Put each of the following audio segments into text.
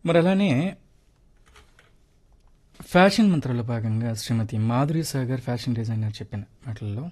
మరి అలానే ఫ్యాషన్ మంత్రంలో భాగంగా శ్రీమతి మాధురి సాగర్ ఫ్యాషన్ డిజైనర్ చెప్పిన మాటల్లో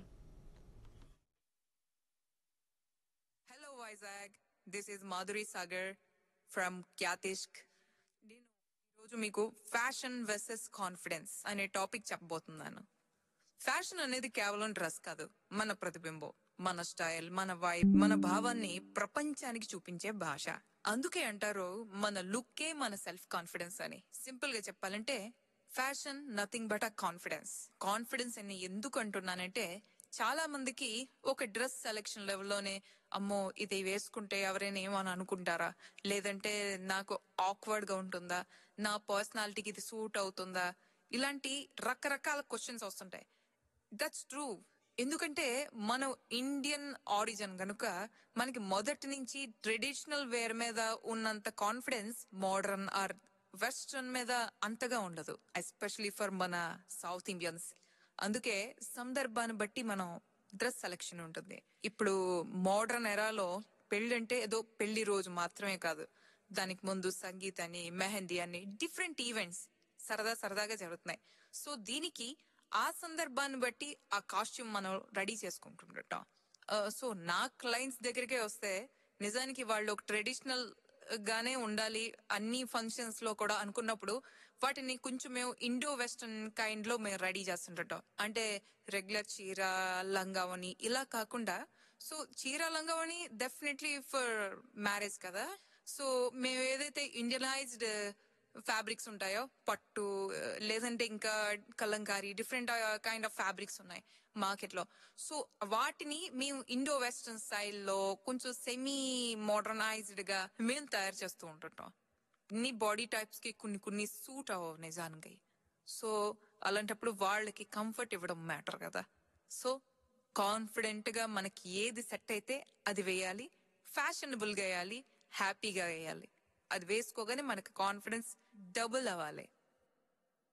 Hello, Vizag. This is Madhuri Sagar from Kyatishk. నేను ఈరోజు మీకు ఫ్యాషన్ వర్సెస్ కాన్ఫిడెన్స్ అనే టాపిక్ చెప్పబోతున్నాను ఫ్యాషన్ అనేది కేవలం డ్రెస్ కాదు మన ప్రతిబింబం మన స్టైల్ మన వైబ్ మన భావాన్ని ప్రపంచానికి చూపించే భాష అందుకే అంటారు మన లుక్కే మన సెల్ఫ్ కాన్ఫిడెన్స్ అని సింపుల్ గా చెప్పాలంటే fashion nothing but a confidence confidence అని ఎందుకు అంటున్నానంటే చాలా మందికి ఒక డ్రెస్ సెలెక్షన్ లెవెల్లోనే అమ్మో ఇది వేసుకుంటే ఎవరైనా ఏమని అనుకుంటారా లేదంటే నాకు ఆక్వర్డ్ గా ఉంటుందా నా పర్సనాలిటీకి ఇది సూట్ అవుతుందా ఇలాంటి రకరకాల క్వశ్చన్స్ వస్తుంటాయి దట్స్ ట్రూ ఎందుకంటే మనం ఇండియన్ ఆరిజిన్ గనుక మనకి మొదటి నుంచి ట్రెడిషనల్ వేర్ మీద ఉన్నంత కాన్ఫిడెన్స్ మోడర్న్ ఆర్ వెస్ట్రన్ మీద అంతగా ఉండదు ఎస్పెషలీ ఫర్ మన సౌత్ ఇండియన్స్ అందుకే సందర్భాన్ని బట్టి మనం డ్రెస్ సెలెక్షన్ ఉంటుంది ఇప్పుడు మోడర్న్ ఎరాలో పెళ్లి అంటే ఏదో పెళ్లి రోజు మాత్రమే కాదు దానికి ముందు సంగీత్ అని మెహందీ అని డిఫరెంట్ ఈవెంట్స్ సరదా సరదాగా జరుగుతున్నాయి సో దీనికి ఆ సందర్భాన్ని బట్టి ఆ కాస్ట్యూమ్ మనం రెడీ చేసుకుంటుండటం సో నా క్లయింట్స్ దగ్గరికే వస్తే నిజానికి వాళ్ళు ఒక ట్రెడిషనల్ గానే ఉండాలి అన్ని ఫంక్షన్స్ లో కూడా అనుకున్నప్పుడు వాటిని కొంచెం మేము ఇండో వెస్టర్న్ కైండ్ లో మేము రెడీ చేస్తుంటాం అంటే రెగ్యులర్ చీర లంగావని ఇలా కాకుండా సో చీర లంగావని డెఫినెట్లీ ఫర్ మ్యారేజ్ కదా సో మేము ఏదైతే ఇండియనైజ్డ్ ఫ్యాబ్రిక్స్ ఉంటాయో పట్టు ఆ, లేదంటే ఇంకా kalamkari different kind of fabrics ఉన్నాయి మార్కెట్ లో సో వాటిని మేము ఇండో వెస్టర్న్ స్టైల్లో కొంచెం సెమీ మోడర్నైజ్డ్ గా మేము తయారు చేస్తూ ఉంటుంటాం నీ బాడీ టైప్స్ కి కొన్ని కొన్ని సూట్ అవ్వవు నిజానికి సో అలాంటప్పుడు వాళ్ళకి కంఫర్ట్ ఇవ్వడం మ్యాటర్ కదా సో కాన్ఫిడెంట్ గా మనకి ఏది సెట్ అయితే అది వేయాలి ఫ్యాషనబుల్ గా వేయాలి హ్యాపీగా వేయాలి అది వేసుకోగానే మనకి కాన్ఫిడెన్స్ డబుల్ అవ్వాలి